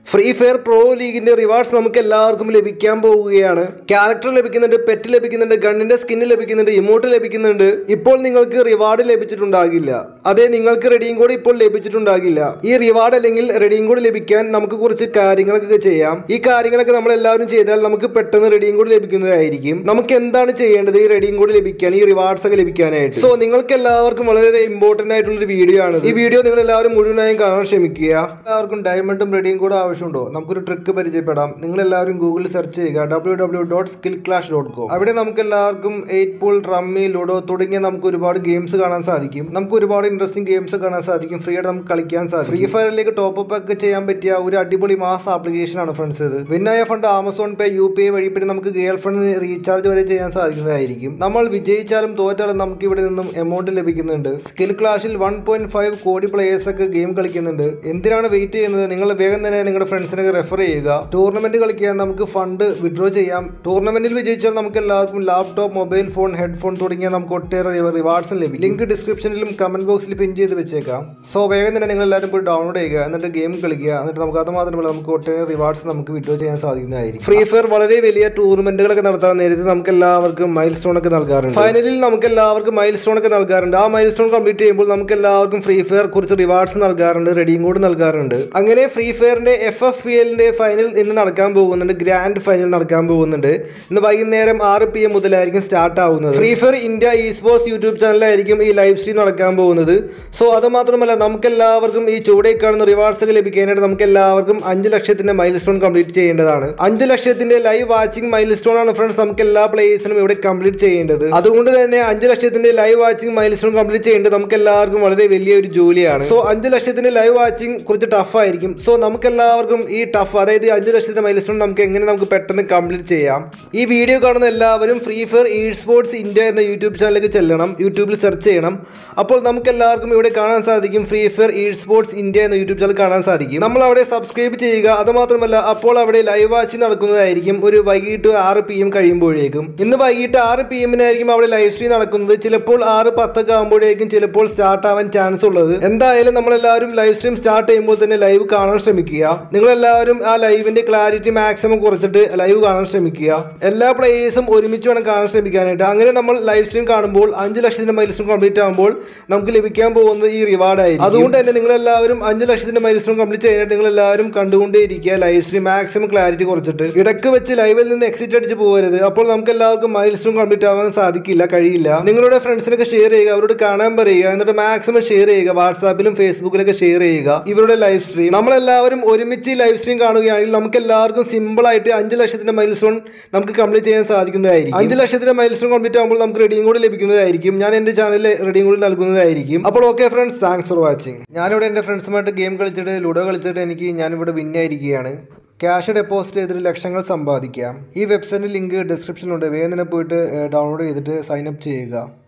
free fire pro ലീഗിന്റെ rewards നമുക്ക് എല്ലാവർക്കും ലഭിക്കാൻ പോവുകയാണ് ക്യാരക്ടർ ലഭിക്കുന്നുണ്ട് പെറ്റ് ലഭിക്കുന്നുണ്ട് ഗണ്ണിന്റെ സ്കിന്ന് ലഭിക്കുന്നുണ്ട് ഇമോട്ട് ലഭിക്കുന്നുണ്ട് ഇപ്പോൾ നിങ്ങൾക്ക് റിവാർഡ് ലഭിച്ചിട്ടുണ്ടാകില്ല അതെ നിങ്ങൾക്ക് റെഡിയും കോഡ് ഇപ്പോൾ ലഭിച്ചിട്ടുണ്ടാകില്ല ഈ റിവാർഡ് അല്ലെങ്കിൽ റെഡിയും കോഡ് ലഭിക്കാൻ നമുക്ക് കുറച്ച് കാര്യങ്ങളൊക്കെ ചെയ്യാം ഈ കാര്യങ്ങളൊക്കെ നമ്മൾ എല്ലാവരും ചെയ്താൽ നമുക്ക് പെട്ടെന്ന് റെഡിയും കോഡ് ലഭിക്കുന്നതായിരിക്കും നമുക്ക് എന്താണ് ചെയ്യേണ്ടത് ഈ റെഡിയും കോഡ് ലഭിക്കാൻ ഈ റിവാർഡ്സ് ഒക്കെ ലഭിക്കാനായിട്ട് സോ നിങ്ങൾക്ക് എല്ലാവർക്കും വളരെ ഇമ്പോർട്ടന്റ് ആയിട്ടുള്ള ഒരു വീഡിയോ ആണ് ഈ വീഡിയോ നിങ്ങൾ എല്ലാവരും മുഴുവനായും കാണാൻ ശ്രമിക്കുക എല്ലാവർക്കും ഡയമണ്ടും റെഡിയും കോഡ് ആവശ്യമുണ്ടോ നമുക്കൊരു ട്രിക്ക് പരിചയപ്പെടാം നിങ്ങൾ എല്ലാവരും ഗൂഗിളിൽ സെർച്ച് ചെയ്യുക W W dot skill clash dot com അവിടെ നമുക്ക് എല്ലാവർക്കും എയ്റ്റ് പൂൾ റമ്മി ലുഡോ തുടങ്ങിയ നമുക്ക് ഒരുപാട് ഗെയിംസ് കാണാൻ സാധിക്കും നമുക്ക് ഒരുപാട് ഇൻട്രസ്റ്റിംഗ് ഗെയിംസ് കാണാൻ സാധിക്കും ഫ്രീ ആയിട്ട് നമുക്ക് കളിക്കാൻ സാധിക്കും ഫ്രീ ഫയറിലേക്ക് ടോപ്പ് അപ്പ് ഒക്കെ ചെയ്യാൻ പറ്റിയ ഒരു അടിപൊളി മാസ് ആപ്ലിക്കേഷൻ ആണ് ഫ്രണ്ട്സ് ഇത് വിന്നായ fund Amazon pay U P I വഴി പിന്നെ നമുക്ക് ഗേൾ ഫണ്ടിന് റീചാർജ് വരെ ചെയ്യാൻ സാധിക്കുന്നതായിരിക്കും നമ്മൾ വിജയിച്ചാലും തോറ്റാലും നമുക്ക് ഇവിടെ നിന്നും എമൗണ്ട് ലഭിക്കുന്നുണ്ട് സ്കിൽ ക്ലാഷിൽ വൺ പോയിന്റ് ഫൈവ് കോടി പ്ലേയേഴ്സ് ഒക്കെ ഗെയിം കളിക്കുന്നുണ്ട് എന്തിനാണ് വെയിറ്റ് ചെയ്യുന്നത് നിങ്ങൾ വേഗം തന്നെ നിങ്ങളുടെ ഫ്രണ്ട്സിനൊക്കെ റെഫർ ചെയ്യുക ടൂർണമെന്റ് കളിക്കാൻ നമുക്ക് ഫണ്ട് വിഡ്രോ ചെയ്യാം ടൂർണമെന്റിൽ വിജയിച്ചാൽ നമുക്ക് എല്ലാവർക്കും ലാപ്ടോപ്പ് മൊബൈൽ ഫോൺ ഹെഡ്ഫോൺ തുടങ്ങിയ നമുക്ക് ഒട്ടേറെ റിവാർഡ്സും ലഭിക്കും ലിങ്ക് ഡിസ്ക്രിപ്ഷനിലും കമന്റ് ബോക്സിൽ പിൻ ചെയ്ത് വെച്ചേക്കാം സോ വേഗം തന്നെ നിങ്ങൾ എല്ലാവരും പോയി ഡൗൺലോഡ് ചെയ്യുക എന്നിട്ട് ഗെയിം കളിക്കുക എന്നിട്ട് നമുക്ക് അത് മാത്രമല്ല നമുക്ക് ഒട്ടേറെ റിവാർഡ്സ് നമുക്ക് വിഡ്രോ ചെയ്യാൻ സാധിക്കുന്നതായിരിക്കും ഫ്രീ ഫയർ വളരെ വലിയ ടൂർണമെന്റുകളൊക്കെ നടത്താൻ നേരത്തെ നമുക്ക് എല്ലാവർക്കും മൈൽ സ്റ്റോൺ ഒക്കെ നൽകാറുണ്ട് ഫൈനലിൽ നമുക്ക് എല്ലാവർക്കും മൈൽ സ്റ്റോൺ ഒക്കെ നൽകാറുണ്ട് ആ മൈൽ സ്റ്റോൺ കംപ്ലീറ്റ് ചെയ്യുമ്പോൾ നമുക്ക് എല്ലാവർക്കും ഫ്രീ ഫയർ കുറച്ച് റിവാർഡ്സ് നൽകാറുണ്ട് റെഡിയും കോഡ് നൽകാറുണ്ട് അങ്ങനെ ഫ്രീ ഫയറിന്റെ എഫ് എഫ് പി എല്ലിന്റെ ഫൈനൽ ഇന്ന് നടക്കാൻ പോകുന്നുണ്ട് ഗ്രാൻഡ് ഫൈനൽ നടക്കാൻ പോകുന്നുണ്ട് ഇന്ന് വൈകുന്നേരം ആറ് പി എം മുതലായിരിക്കും സ്റ്റാർട്ട് ആവുന്നത് free fire India esports YouTube ചാനലിലായിരിക്കും ഈ ലൈവ് സ്ട്രീം നടക്കാൻ പോകുന്നത് സോ അത് മാത്രമല്ല നമുക്ക് എല്ലാവർക്കും ഈ ചുവടെ കാണുന്ന റിവാർഡ്സ് ഒക്കെ ലഭിക്കാനായിട്ട് നമുക്ക് എല്ലാവർക്കും അഞ്ച് ലക്ഷത്തിന്റെ മൈൽ സ്റ്റോൺ കംപ്ലീറ്റ് ചെയ്യേണ്ടതാണ് അഞ്ച് ലക്ഷത്തിന്റെ ലൈവ് വാച്ചിങ് മൈൽ സ്റ്റോൺ ആണ് ഫ്രണ്ട്സ് നമുക്ക് എല്ലാ പ്ലേയേഴ്സിനും ഇവിടെ കംപ്ലീറ്റ് ചെയ്യേണ്ടത് അതുകൊണ്ട് തന്നെ അഞ്ച് ലക്ഷത്തിന്റെ live watching milestone complete ചെയ്യേണ്ടത് നമുക്ക് എല്ലാവർക്കും വളരെ വലിയ ഒരു ജോലിയാണ് സോ അഞ്ച് ലക്ഷത്തിന്റെ ലൈവ് വാച്ചിങ് കുറച്ച് ടഫ് ആയിരിക്കും സോ നമുക്ക് എല്ലാവർക്കും ഈ ടഫ് അതായത് ഈ അഞ്ച് ലക്ഷത്തിന്റെ മൈൽ സ്റ്റോൺ നമുക്ക് എങ്ങനെ നമുക്ക് പെട്ടെന്ന് കംപ്ലീറ്റ് ചെയ്യാം ഈ വീഡിയോ കാണുന്ന എല്ലാവരും free fire esports India എന്ന യൂട്യൂബ് ചാനലിലേക്ക് ചെല്ലണം യൂട്യൂബിൽ സെർച്ച് ചെയ്യണം അപ്പോൾ നമുക്ക് എല്ലാവർക്കും ഇവിടെ കാണാൻ സാധിക്കും free fire esports India എന്ന യൂട്യൂബ് ചാനൽ കാണാൻ സാധിക്കും നമ്മൾ അവിടെ സബ്സ്ക്രൈബ് ചെയ്യുക അത് മാത്രമല്ല അപ്പോൾ അവിടെ ലൈവ് വാച്ചിങ് നടക്കുന്നതായിരിക്കും ഒരു വൈകിട്ട് ആറ് പി എം കഴിയുമ്പോഴേക്കും ഇന്ന് വൈകിട്ട് ആറ് പി എമ്മിനായിരിക്കും അവിടെ ലൈവ് സ്ട്രീം നടക്കുന്നത് ചിലപ്പോൾ ആറ് പത്തൊക്കെ ആകുമ്പോഴേക്കും ചിലപ്പോൾ സ്റ്റാർട്ട് ആവാൻ ചാൻസ് ഉള്ളത് എന്തായാലും നമ്മളെല്ലാവരും ലൈവ് സ്ട്രീം സ്റ്റാർട്ട് ചെയ്യുമ്പോൾ തന്നെ ലൈവ് കാണാൻ ശ്രമിക്കുക നിങ്ങളെല്ലാവരും ആ ലൈവിന്റെ ക്ലാരിറ്റി മാക്സിമം കുറച്ചിട്ട് ലൈവ് കാണാൻ ശ്രമിക്കുക എല്ലാ പ്ലേയേഴ്സും ഒരുമിച്ച് വേണം കാണാൻ ശ്രമിക്കാനായിട്ട് അങ്ങനെ നമ്മൾ ലൈവ് സ്ട്രീം കാണുമ്പോൾ അഞ്ച് ലക്ഷത്തിന്റെ മൈൽ സ്റ്റോൺ കംപ്ലീറ്റ് ആകുമ്പോൾ നമുക്ക് ലഭിക്കാൻ പോകുന്നത് ഈ റിവാർഡ് ആയിരിക്കും അതുകൊണ്ട് തന്നെ നിങ്ങളെല്ലാവരും അഞ്ച് ലക്ഷത്തിന്റെ മൈൽ സ്റ്റോൺ കംപ്ലീറ്റ് ചെയ്യാനായിട്ട് നിങ്ങളെല്ലാവരും കണ്ടുകൊണ്ടേയിരിക്കുക ലൈവ് സ്ട്രീം മാക്സിമം ക്ലാരിറ്റി കുറച്ചിട്ട് ഇടയ്ക്ക് വെച്ച് ലൈവിൽ നിന്ന് എക്സിറ്റ് അടിച്ച് പോകരുത് അപ്പോൾ നമുക്ക് എല്ലാവർക്കും മൈൽ സ്റ്റോൺ കംപ്ലീറ്റ് ആവാൻ സാധിക്കില്ല കഴിയില്ല നിങ്ങളുടെ ഫ്രണ്ട്സിനൊക്കെ ഷെയർ ചെയ്യുക അവരോട് കാണാൻ പറയുക എന്നിട്ട് മാക്സിമം ഷെയർ ചെയ്യുക വാട്സാപ്പിലും ഫേസ്ബുക്കിലൊക്കെ ഷെയർ ചെയ്യുക ഇവരുടെ ലൈവ് സ്ട്രീം നമ്മളെല്ലാവരും ഒരുമിച്ച് ലൈവ് സ്ട്രീം കാണുകയാണെങ്കിൽ നമുക്ക് എല്ലാവർക്കും സിമ്പിൾ ആയിട്ട് അഞ്ച് ലക്ഷത്തിന്റെ മൈൽ സ്റ്റോൺ നമുക്ക് കംപ്ലീറ്റ് ചെയ്യാൻ സാധിക്കുന്നതായിരിക്കും അഞ്ച് ലക്ഷത്തിന്റെ മൈൽ സ്റ്റോൺ കംപ്ലീറ്റ് ആകുമ്പോൾ നമുക്ക് റെഡിയും കൂടി ലഭിക്കുന്നതായിരിക്കും ഞാൻ എന്റെ ചാനലിൽ റെഡിയും കൂടി നൽകുന്നതായിരിക്കും അപ്പോൾ okay friends thanks for watching ഞാനിവിടെ എന്റെ ഫ്രണ്ട്സുമായിട്ട് ഗെയിം കളിച്ചിട്ട് ലുഡോ കളിച്ചിട്ട് എനിക്ക് ഞാനിവിടെ വിന്നായിരിക്കുകയാണ് ക്യാഷ് ഡെപ്പോസിറ്റ് ചെയ്തിട്ട് ലക്ഷങ്ങൾ സമ്പാദിക്കാം ഈ വെബ്സൈറ്റിൻ്റെ ലിങ്ക് ഡിസ്ക്രിപ്ഷനിലുണ്ട് വേഗം തന്നെ പോയിട്ട് ഡൗൺലോഡ് ചെയ്തിട്ട് സൈൻ അപ്പ് ചെയ്യുക